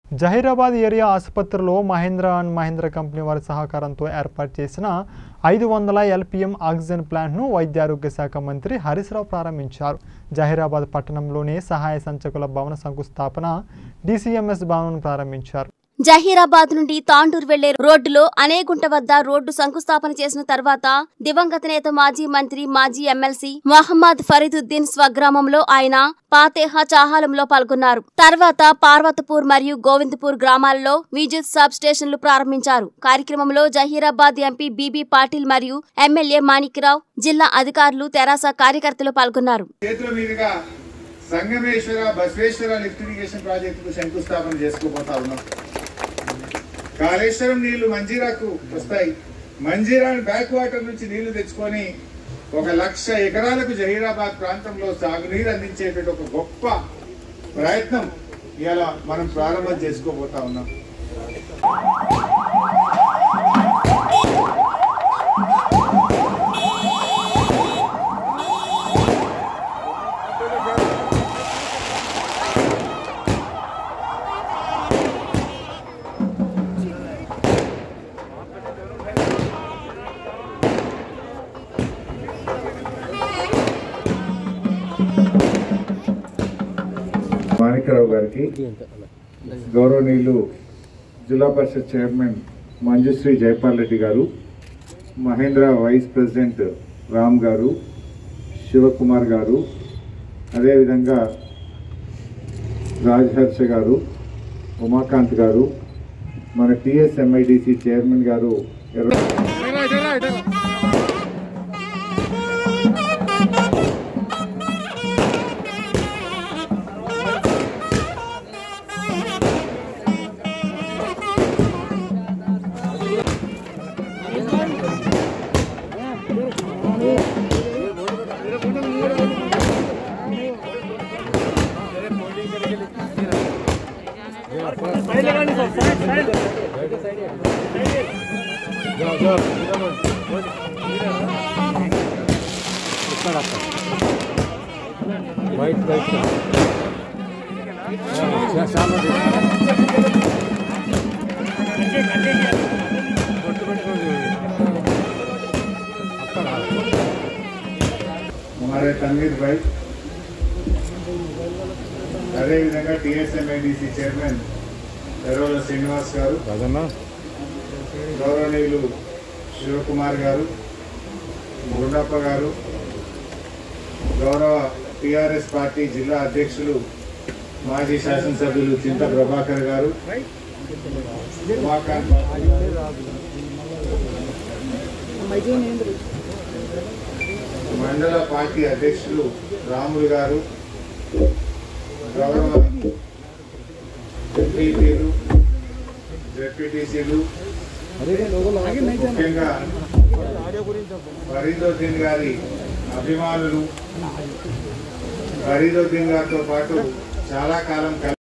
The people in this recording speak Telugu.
జహీరాబాద్ ఏరియా ఆసుపత్రిలో మహేంద్ర అండ్ మహేంద్ర కంపెనీ వారి సహకారంతో ఏర్పాటు చేసిన ఐదు వందల ఎల్పిఎం ఆక్సిజన్ ప్లాంట్ను వైద్యారోగ్య శాఖ మంత్రి హరీష్ రావు ప్రారంభించారు జహీరాబాద్ పట్టణంలోనే సహాయ సంచకుల భవన శంకుస్థాపన డీసీఎంఎస్ భవనం ప్రారంభించారు జహీరాబాద్ నుండి తాండూర్ వెళ్లే రోడ్డులో అనేగుంట వద్ద రోడ్డు శంకుస్థాపన చేసిన తర్వాత దివంగత నేత మాజీ మంత్రి మాజీ ఎమ్మెల్సీ మహమ్మద్ ఫరీదుద్దీన్ స్వగ్రామంలో ఆయన పాతేహ చాహాలంలో పాల్గొన్నారు తర్వాత పార్వతపూర్ మరియు గోవిందపూర్ గ్రామాల్లో విద్యుత్ సబ్ స్టేషన్లు ప్రారంభించారు కార్యక్రమంలో జహీరాబాద్ ఎంపీ బీబీ పాటిల్ మరియు ఎమ్మెల్యే మాణిక్రావు జిల్లా అధికారులు తెరాస కార్యకర్తలు పాల్గొన్నారు చేతుల మీదుగా సంగమేశ్వర బసవేశ్వర లిఫ్ట్ ఇరిగేషన్ ప్రాజెక్టుకు శంకుస్థాపన చేసుకోబోతా ఉన్నాం కాళేశ్వరం నీళ్లు మంజీరాకు వస్తాయి మంజీరా బ్యాక్ వాటర్ నుంచి నీళ్లు తెచ్చుకొని ఒక లక్ష ఎకరాలకు జహీరాబాద్ ప్రాంతంలో సాగునీరు అందించేటువంటి ఒక గొప్ప ప్రయత్నం ఇలా మనం ప్రారంభం చేసుకోబోతా ఉన్నాం మాణికరావు గారికి గౌరవనీయులు జిల్లా పరిషత్ చైర్మన్ మంజుశ్రీ జైపాల్ రెడ్డి గారు మహేంద్ర వైస్ ప్రెసిడెంట్ రామ్ గారు శివకుమార్ గారు అదేవిధంగా రాజ్హర్ష గారు ఉమాకాంత్ గారు మన టిఎస్ఎంఐడిసి చైర్మన్ గారు ఎర్ర हमारे तनवीर भाई అదేవిధంగా టిఎస్ఎంఐడిసి చైర్మన్ ఎర్రోల శ్రీనివాస్ గారు గౌరవనీయులు శివకుమార్ గారు గుండప్ప గారు గౌరవ టిఆర్ఎస్ పార్టీ జిల్లా అధ్యక్షులు మాజీ శాసనసభ్యులు చింత ప్రభాకర్ గారు ఉమాకాంత్ బాబు గారు, మండల పార్టీ అధ్యక్షులు రాములు గారు గౌరవ ఎంపీపీలు జెడ్పీటీసీలు ముఖ్యంగా ఫరీదుద్దీన్ గారి అభిమానులు ఫరీదుద్దీన్ గారితో పాటు చాలా కాలం కలిసి